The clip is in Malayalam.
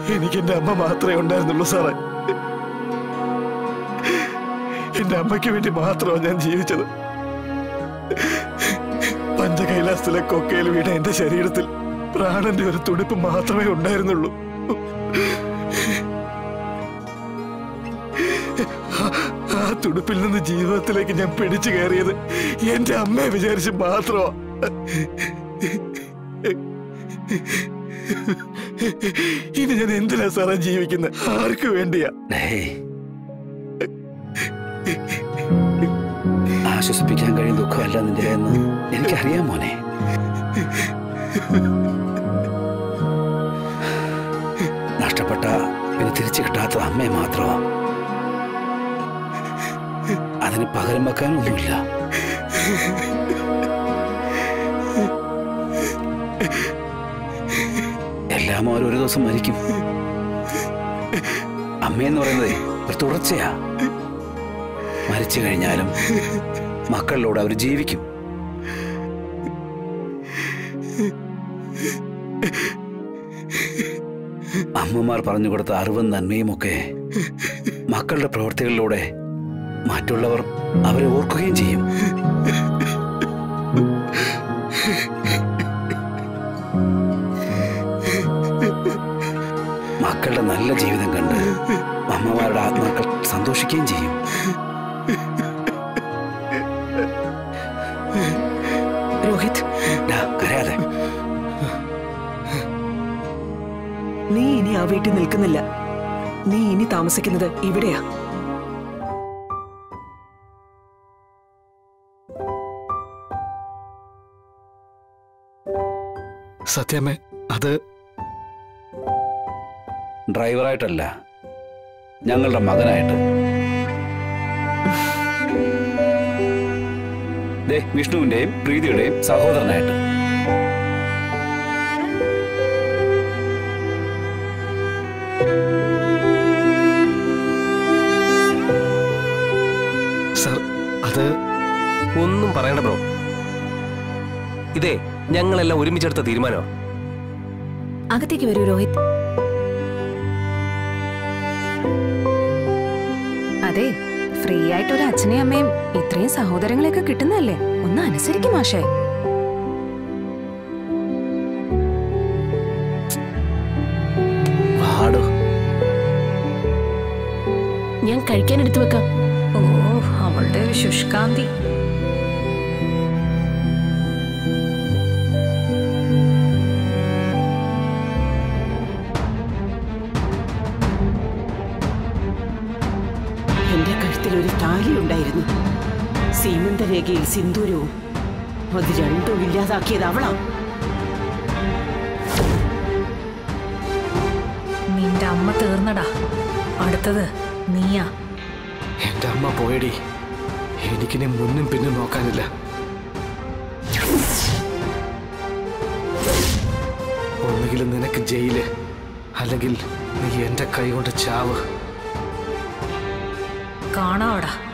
എനിക്ക് എന്റെ അമ്മ മാത്രമേ ഉണ്ടായിരുന്നുള്ളൂ സാറേ എന്റെ അമ്മയ്ക്ക് വേണ്ടി മാത്രമാണ് ഞാൻ ജീവിച്ചത് പഞ്ചകൈലാസത്തിലെ കൊക്കയിൽ വീണ എന്റെ ശരീരത്തിൽ പ്രാണന്റെ ഒരു തുടിപ്പ് മാത്രമേ ഉണ്ടായിരുന്നുള്ളൂ ആ- ആ തുടുപ്പിൽ നിന്ന് ജീവിതത്തിലേക്ക് ഞാൻ പിടിച്ചു കയറിയത് എന്റെ അമ്മയെ വിചാരിച്ച് മാത്രമാ ഇനി ഞാൻ എന്തിനാ സാറേ ജീവിക്കുന്നത് ആർക്ക് വേണ്ടിയാ ഡേയ്. ആശ്വസിപ്പിക്കാൻ കഴിയും ദുഃഖമല്ല നിന്റെ എന്ന് എനിക്കറിയാം മോനെ നഷ്ടപ്പെട്ട പിന്നെ തിരിച്ചു കിട്ടാത്തത് അമ്മയെ മാത്രമാ അതിന് പകരം വെക്കാനൊന്നുമില്ല എല്ലാം അവർ ഒരു ദിവസം മരിക്കും അമ്മയെന്ന് പറയുന്നത് ഒരു തുടർച്ചയാ മരിച്ചു കഴിഞ്ഞാലും മക്കളിലൂടെ അവർ ജീവിക്കും അമ്മമാർ പറഞ്ഞു കൊടുത്ത അറിവും നന്മയും ഒക്കെ മക്കളുടെ പ്രവൃത്തികളിലൂടെ മറ്റുള്ളവർ അവരെ ഓർക്കുകയും ചെയ്യും മക്കളുടെ നല്ല ജീവിതം കണ്ട് അമ്മമാരുടെ ആത്മാക്കൾ സന്തോഷിക്കുകയും ചെയ്യും രോഹിത് ഡാ, കരയാതെ നീ ഇനി ആ വീട്ടിൽ നിൽക്കുന്നില്ല നീ ഇനി താമസിക്കുന്നത് ഇവിടെയാ സത്യമേ അത് ഡ്രൈവറായിട്ടല്ല ഞങ്ങളുടെ മകനായിട്ട് ദേ വിഷ്ണുവിന്റെയും പ്രീതിയുടെയും സഹോദരനായിട്ട് സർ അത് ഒന്നും പറയണ്ട ബ്രോ ഇതേ ഞങ്ങളെല്ലാം ഒരുമിച്ചെടുത്ത തീരുമാനമാണ് അകത്തേക്ക് വരൂ രോഹിത് അതെ ഫ്രീ ആയിട്ട് ഒരു അച്ഛനെയും അമ്മയും ഇത്രയും സഹോദരങ്ങളെയൊക്കെ കിട്ടുന്നതല്ലേ ഒന്ന് അനുസരിക്കും മാഷേ വാടോ ഞാൻ കഴിക്കാൻ എടുത്തു വെക്കാം ഓ അവളുടെ ഒരു ശുഷ്കാന്തി എന്റെ കഴുത്തിൽ ഒരു താലി ഉണ്ടായിരുന്നു സീമന്തരേഖയിൽ സിന്ദൂരവും അത് രണ്ടും ഇല്ലാതാക്കിയത് അവളാ നിന്റെ അമ്മ തീർന്നടാ അടുത്തത് നീയാ എന്റെ അമ്മ പോയടി എനിക്കിനി മുന്നും പിന്നും നോക്കാനില്ല ഒന്നുകിൽ നിനക്ക് ജയില് അല്ലെങ്കിൽ നീ എന്റെ കൈ കൊണ്ട് ചാവ് കാണാവടാ